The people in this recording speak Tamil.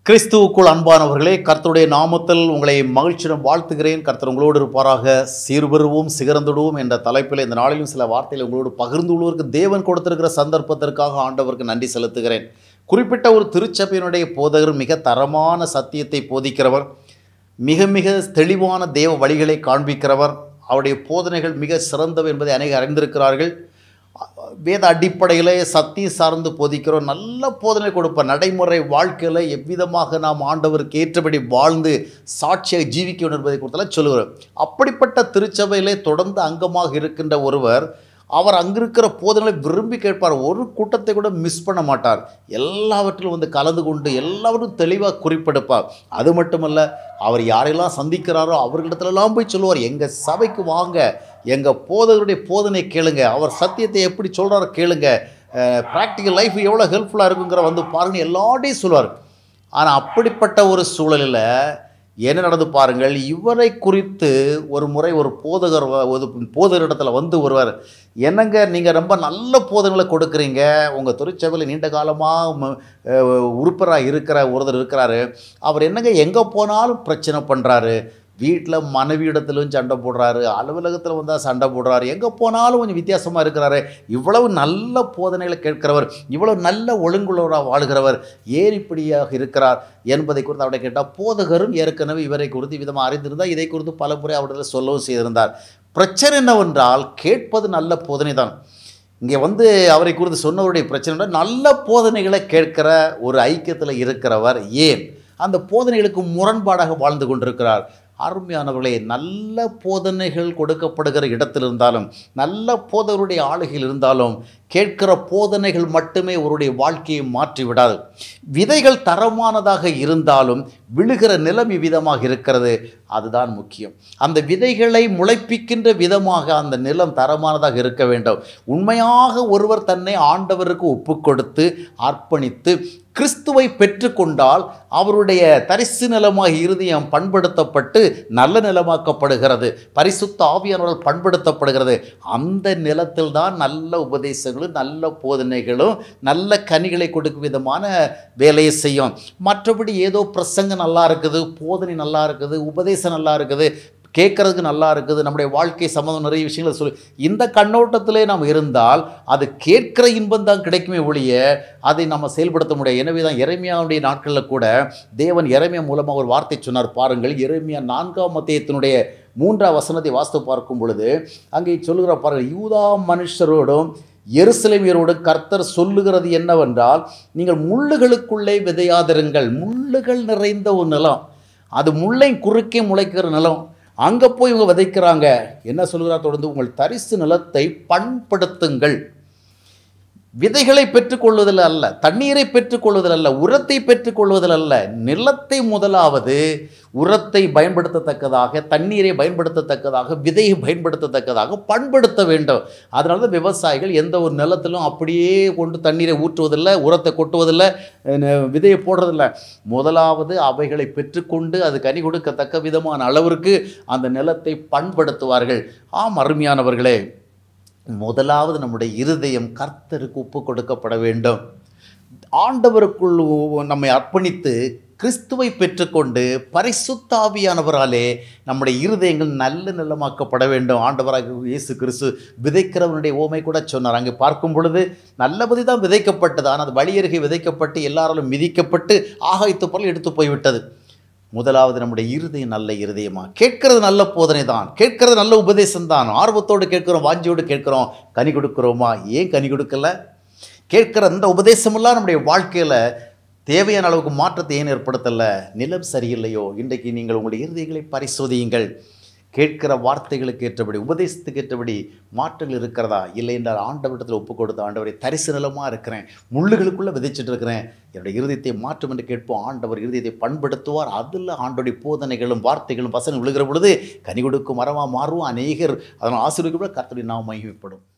கிறிஸ்துவுக்குள் அன்பானவர்களே கர்த்தருடைய நாமத்தில் உங்களை மகிழ்ச்சியுடன் வாழ்த்துகிறேன் கர்த்தர் உங்களோடு இருப்பாராக சீர்பெறுவோம் சிகரந்துடுவோம் என்ற தலைப்பில் இந்த நாளிலும் சில வார்த்தைகளை உங்களோடு பகிர்ந்து கொள்வதற்கு தேவன் கொடுத்திருக்கிற சந்தர்ப்பத்திற்காக ஆண்டவருக்கு நன்றி செலுத்துகிறேன் குறிப்பிட்ட ஒரு திருச்சபையினுடைய போதகர் மிக தரமான சத்தியத்தை போதிக்கிறவர் மிக மிக தெளிவான தேவ வழிகளை காண்பிக்கிறவர் அவருடைய போதனைகள் மிக சிறந்தவை என்பதை அநேக அறிந்திருக்கிறார்கள் வேத அடிப்படையில் சத்தியம் சார்ந்து போதிக்கிறோம் நல்ல போதனை கொடுப்பார் நடைமுறை வாழ்க்கையில் எவ்விதமாக நாம் ஆண்டவருக்கு ஏற்றபடி வாழ்ந்து சாட்சியாக ஜீவிக்க வேண்டும் என்பதை கொடுத்தலாம் சொல்லுகிறோம் அப்படிப்பட்ட திருச்சபையிலே தொடர்ந்து அங்கமாக இருக்கின்ற ஒருவர் அவர் அங்கிருக்கிற போதனைகளை விரும்பி கேட்பார் ஒரு கூட்டத்தை கூட மிஸ் பண்ண மாட்டார் எல்லாவற்றிலும் வந்து கலந்து கொண்டு எல்லாவற்றும் தெளிவாக குறிப்பெடுப்பார் அது மட்டுமல்ல அவர் யாரெல்லாம் சந்திக்கிறாரோ அவர்களிடத்துலலாம் போய் சொல்லுவார் எங்கள் சபைக்கு வாங்க எங்கள் போதகருடைய போதனை கேளுங்க அவர் சத்தியத்தை எப்படி சொல்கிறாரோ கேளுங்க ப்ராக்டிக்கல் லைஃப் எவ்வளோ ஹெல்ப்ஃபுல்லாக இருக்குங்கிற வந்து பாருங்க எல்லாட்டையும் சொல்லுவார் ஆனால் அப்படிப்பட்ட ஒரு சூழலில் என்ன நடந்து பாருங்கள் இவரை குறித்து ஒரு முறை ஒரு போதகர் வ- ஒரு போதகரிடத்தில் வந்து ஒருவர் என்னங்க நீங்கள் ரொம்ப நல்ல போதகங்களை கொடுக்குறீங்க உங்கள் திருச்சபையில் நீண்ட காலமாக உறுப்பினராக இருக்கிற ஒருத்தர் இருக்கிறாரு அவர் என்னங்க எங்கே போனாலும் பிரச்சனை பண்ணுறாரு வீட்டில் மனைவி இடத்துலையும் சண்டை போடுறாரு அலுவலகத்தில் வந்தால் சண்டை போடுறாரு எங்கே போனாலும் கொஞ்சம் வித்தியாசமாக இருக்கிறாரு இவ்வளவு நல்ல போதனைகளை கேட்கிறவர் இவ்வளவு நல்ல ஒழுங்குள்ளவராக வாழ்கிறவர் ஏன் இப்படியாக இருக்கிறார் என்பதை குறித்து அவரை கேட்டால் போதகரும் ஏற்கனவே இவரை குறித்து விதமாக அறிந்திருந்தால் இதை குறித்து பல முறை அவரிடத்தில் சொல்லவும் செய்திருந்தார் பிரச்சனை என்னவென்றால் கேட்பது நல்ல போதனை தான் இங்கே வந்து அவரை குறித்து சொன்னவருடைய பிரச்சனை என்னன்னா, நல்ல போதனைகளை கேட்கிற ஒரு ஐக்கியத்தில் இருக்கிறவர் ஏன் அந்த போதனைகளுக்கு முரண்பாடாக வாழ்ந்து கொண்டிருக்கிறார் அருமையானவர்களே நல்ல போதனைகள் கொடுக்கப்படுகிற இடத்தில் இருந்தாலும் நல்ல போதவருடைய ஆளுகையில் இருந்தாலும் கேட்கிற போதனைகள் மட்டுமே ஒருடைய வாழ்க்கையை மாற்றி விடாது விதைகள் தரமானதாக இருந்தாலும் விழுகிற நிலம் இவ்விதமாக இருக்கிறது அதுதான் முக்கியம் அந்த விதைகளை முளைப்பிக்கின்ற விதமாக அந்த நிலம் தரமானதாக இருக்க வேண்டும் உண்மையாக ஒருவர் தன்னை ஆண்டவருக்கு ஒப்புக் கொடுத்து அர்ப்பணித்து கிறிஸ்துவை பெற்றுக்கொண்டால் அவருடைய தரிசு நிலமாக இருதயம் பண்படுத்தப்பட்டு நல்ல நிலமாக்கப்படுகிறது பரிசுத்த ஆவியானவர்கள் பண்படுத்தப்படுகிறது அந்த நிலத்தில் தான் நல்ல உபதேசங்களும் நல்ல போதனைகளும் நல்ல கனிகளை கொடுக்கும் விதமான வேலையை செய்யும் மற்றபடி ஏதோ பிரசங்கம் நல்லா இருக்குது போதனை நல்லா இருக்குது உபதேசம் நல்லா இருக்குது கேட்கறதுக்கு நல்லா இருக்குது நம்முடைய வாழ்க்கை சம்மந்தம் நிறைய விஷயங்களை சொல்லி இந்த கண்ணோட்டத்திலே நாம் இருந்தால் அது கேட்கிற இன்பம் தான் கிடைக்குமே ஒழிய அதை நம்ம செயல்படுத்த முடியாது எனவே தான் இறைமையாவுடைய நாட்களில் கூட தேவன் இறைமையா மூலமாக ஒரு வார்த்தை சொன்னார் பாருங்கள் இறைமையா நான்காம் மத்தியத்தினுடைய மூன்றாம் வசனத்தை வாஸ்து பார்க்கும் பொழுது அங்கே சொல்லுகிற பாருங்கள் யூதா மனுஷரோடும் எருசலேமியரோடு கர்த்தர் சொல்லுகிறது என்னவென்றால் நீங்கள் முள்ளுகளுக்குள்ளே விதையாதிருங்கள் முள்ளுகள் நிறைந்த ஒரு நிலம் அது முள்ளை குறுக்கே முளைக்கிற நிலம் அங்கே போய் இவங்க விதைக்கிறாங்க என்ன சொல்கிறார் தொடர்ந்து உங்கள் தரிசு நிலத்தை பண்படுத்துங்கள் விதைகளை பெற்றுக்கொள்வதில் அல்ல தண்ணீரை பெற்றுக்கொள்வதில் அல்ல உரத்தை பெற்றுக்கொள்வதில் அல்ல நிலத்தை முதலாவது உரத்தை பயன்படுத்தத்தக்கதாக தண்ணீரை பயன்படுத்தத்தக்கதாக விதையை பயன்படுத்தத்தக்கதாக பண்படுத்த வேண்டும் அதனால தான் விவசாயிகள் எந்த ஒரு நிலத்திலும் அப்படியே கொண்டு தண்ணீரை ஊற்றுவதில்லை உரத்தை கொட்டுவதில்லை அஹ் விதையை போடுறதில்ல முதலாவது அவைகளை பெற்றுக்கொண்டு அது கனி கொடுக்கத்தக்க விதமான அளவிற்கு அந்த நிலத்தை பண்படுத்துவார்கள் ஆம் அருமையானவர்களே முதலாவது நம்முடைய இருதயம் கர்த்தருக்கு ஒப்பு கொடுக்கப்பட வேண்டும் ஆண்டவருக்குள் நம்மை அர்ப்பணித்து கிறிஸ்துவை பெற்றுக்கொண்டு பரிசுத்தாவியானவராலே நம்முடைய இருதயங்கள் நல்ல நிலமாக்கப்பட வேண்டும் ஆண்டவராக இயேசு கிறிஸ்து விதைக்கிறவனுடைய ஓமை கூட சொன்னார் அங்கே பார்க்கும் பொழுது நல்லபடி தான் விதைக்கப்பட்டது ஆனால் அது வழியருகே விதைக்கப்பட்டு எல்லாராலும் மிதிக்கப்பட்டு ஆகாயத்து பொருள் எடுத்து போய்விட்டது முதலாவது நம்முடைய இருதயம் நல்ல இருதயமா கேட்கறது நல்ல போதனை தான் கேட்கறது நல்ல உபதேசம் தான் ஆர்வத்தோடு கேட்குறோம் வாஞ்சியோடு கேட்குறோம் கனி கொடுக்குறோமா ஏன் கனி கொடுக்கல கேட்குற அந்த உபதேசமெல்லாம் நம்முடைய வாழ்க்கையில் தேவையான அளவுக்கு மாற்றத்தை ஏன் ஏற்படுத்தலை நிலம் சரியில்லையோ இன்றைக்கு நீங்கள் உங்களுடைய இருதயங்களை பரிசோதியுங்கள் கேட்கிற வார்த்தைகளுக்கு ஏற்றபடி உபதேசத்துக்கு ஏற்றபடி மாற்றங்கள் இருக்கிறதா இல்லை என்றால் ஆண்டவரிடத்தில் ஒப்பு கொடுத்த ஆண்டவரை தரிசு நிலமாக இருக்கிறேன் முள்ளுகளுக்குள்ளே விதைச்சிட்டு இருக்கிறேன் என்னுடைய இருதயத்தை மாற்றும் என்று கேட்போம் ஆண்டவர் இருதயத்தை பண்படுத்துவார் அதில் ஆண்டோடைய போதனைகளும் வார்த்தைகளும் வசனம் விழுகிற பொழுது கனி கொடுக்கும் மரமாக மாறும் அநேகர் அதனால் ஆசீர்வதிக்கப்பட கர்த்தருடைய நாம் மகிமைப்படும்